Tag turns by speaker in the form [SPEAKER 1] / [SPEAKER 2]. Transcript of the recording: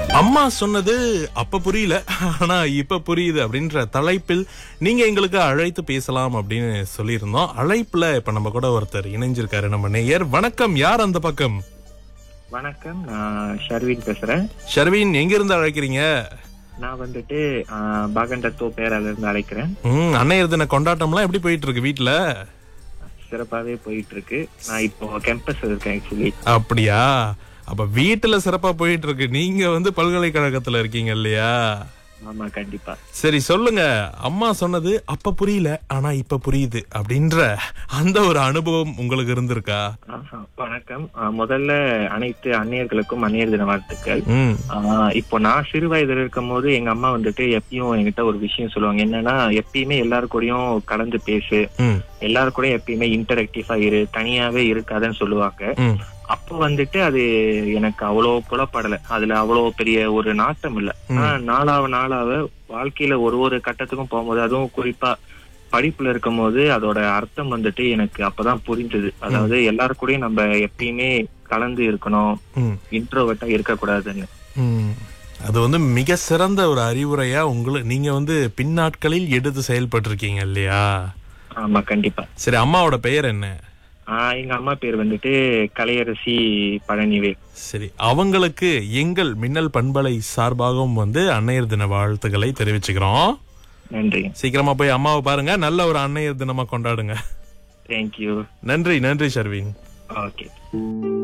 [SPEAKER 1] அம்மா சொன்னது அப்ப புரியல ஆனா இப்ப புரியுது அப்படின்ற தலைப்பில் நீங்க எங்களுக்கு அழைத்து பேசலாம் அப்படின்னு சொல்லியிருந்தோம் அழைப்புல இப்ப நம்ம கூட ஒருத்தர் இணைஞ்சிருக்காரு நம்ம நேயர் வணக்கம் யார் அந்த பக்கம்
[SPEAKER 2] வணக்கம் நான் ஷர்வின் பேசுறேன்
[SPEAKER 1] ஷர்வின் எங்க இருந்து அழைக்கிறீங்க
[SPEAKER 2] நான் வந்துட்டு ஆஹ், பாகண்டத்தோ பேரால இருந்து அழைக்கிறேன்
[SPEAKER 1] ம் அன்னையர் தின கொண்டாட்டம்லாம் எப்படி போயிட்டு இருக்கு வீட்ல
[SPEAKER 2] சிறப்பாவே போயிட்டு இருக்கு நான் இப்போ கேம்பஸ் இருக்கேன் ஆக்சுவலி
[SPEAKER 1] அப்படியா அப்ப வீட்டுல சிறப்பா போயிட்டு இருக்கு நீங்க வந்து பல்கலைக்கழகத்துல இருக்கீங்க இல்லையா
[SPEAKER 2] ஆமா கண்டிப்பா
[SPEAKER 1] சரி சொல்லுங்க அம்மா சொன்னது அப்ப புரியல ஆனா இப்ப புரியுது அப்படின்ற அந்த ஒரு அனுபவம் உங்களுக்கு இருந்திருக்கா
[SPEAKER 2] ஆஹா, வணக்கம் ஆஹ், முதல்ல அனைத்து அந்நியர்களுக்கும் அந்நியர் தின வாழ்த்துக்கள்
[SPEAKER 1] ம்
[SPEAKER 2] ஆஹ், இப்போ நான் சிறு வயதுல இருக்கும் போது எங்க அம்மா வந்துட்டு எப்பயும் என்கிட்ட ஒரு விஷயம் சொல்லுவாங்க என்னன்னா எப்பயுமே எல்லாரு கூடயும் கலந்து பேசு
[SPEAKER 1] ம்
[SPEAKER 2] எல்லாரு கூடயும் எப்பயுமே இன்டராக்டிவா இரு தனியாவே இருக்காதுன்னு சொல்லுவாங்க
[SPEAKER 1] ம்
[SPEAKER 2] அப்போ வந்துட்டு அது எனக்கு அவ்வளோ புலப்படல அதுல அவ்வளோ பெரிய ஒரு நாட்டம் இல்ல ஆனா நாளாவ நாளாவ வாழ்க்கையில ஒரு ஒரு கட்டத்துக்கும் போகும்போது அதுவும் குறிப்பா படிப்புல இருக்கும் போது அதோட அர்த்தம் வந்துட்டு எனக்கு அப்பதான் புரிஞ்சது அதாவது எல்லாரு கூடயும் நம்ம எப்பயுமே கலந்து இருக்கணும்
[SPEAKER 1] ம்
[SPEAKER 2] இன்ட்ரோவர்ட்டா இருக்கக்கூடாதுன்னு
[SPEAKER 1] ம். அது வந்து மிக சிறந்த ஒரு அறிவுரையா உங்களுக்கு நீங்க வந்து பின்னாட்களில் எடுத்து செயல்பட்டிருக்கீங்க இல்லையா
[SPEAKER 2] ஆமா கண்டிப்பா
[SPEAKER 1] சரி அம்மாவோட பெயர் என்ன
[SPEAKER 2] ஆஹ் எங்க அம்மா பேர் வந்துட்டு கலையரசி பழனிவேல்
[SPEAKER 1] சரி அவங்களுக்கு எங்கள் மின்னல் பண்பலை சார்பாகவும் வந்து அன்னையர் தின வாழ்த்துக்களை தெரிவிச்சுக்கிறோம்
[SPEAKER 2] நன்றி
[SPEAKER 1] சீக்கிரமா போய் அம்மாவை பாருங்க நல்ல ஒரு அன்னையர் தினமா கொண்டாடுங்க
[SPEAKER 2] தேங்க்யூ
[SPEAKER 1] நன்றி நன்றி ஷர்வின்
[SPEAKER 2] ஓகே